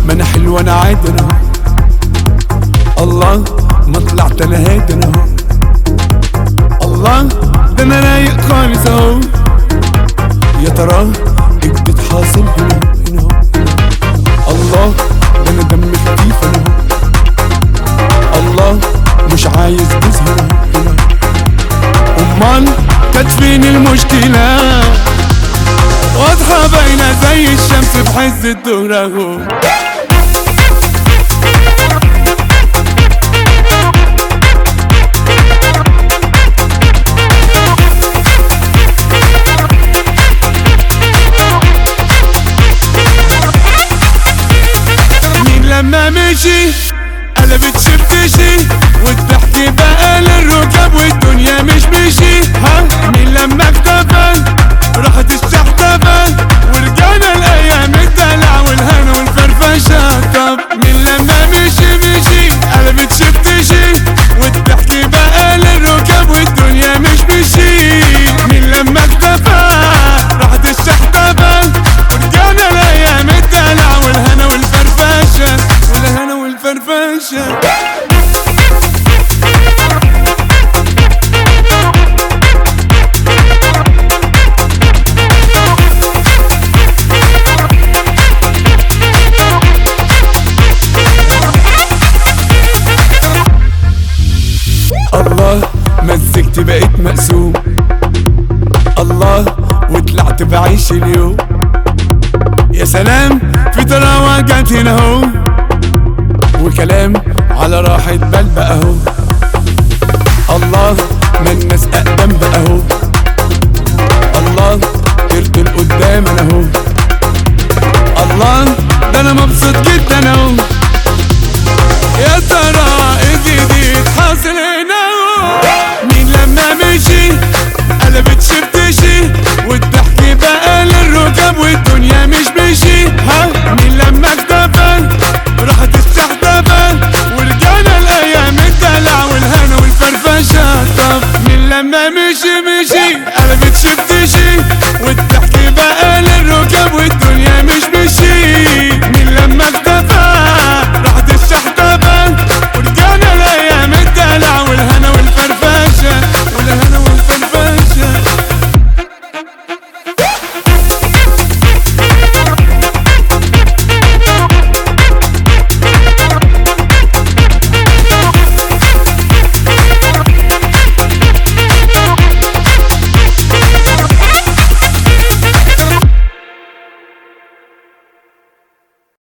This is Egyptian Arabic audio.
ما انا حلو انا عادي انا اهو الله ما طلعت انا هادي انا اهو الله ده انا رايق خالص اهو يا ترى ايه بتحاصل هنا هنا اهو الله ده انا دم خفيف انا اهو الله مش عايز تظهر هنا امال كانت فين المشكلة واضحة باينة زي الشمس في حز الظهر اهو مين لما مشي قلبت شفتشي والضحك بقى للركاب والدنيا مش مشي ها مين لما اختفى راحت الشحتفة ورجعنا الايام الدلع والهنا والفرفشة طب مين لما مشي مشي قلبت شفتشي والضحك بقى للركاب والدنيا مش مشي مين لما اختفى راحت الشحتفة ورجعنا الايام الدلع والهنا والفرفشة والهنا والفرفشة الله مزجت بقيت مقسوم الله وطلعت بعيش اليوم يا سلام في طراوة جت هنا اهو وكلام على راحة بال بقى اهو الله ما الناس اقدم بقى اهو الله طرت لقدام انا اهو الله ده انا مبسوط جدا اهو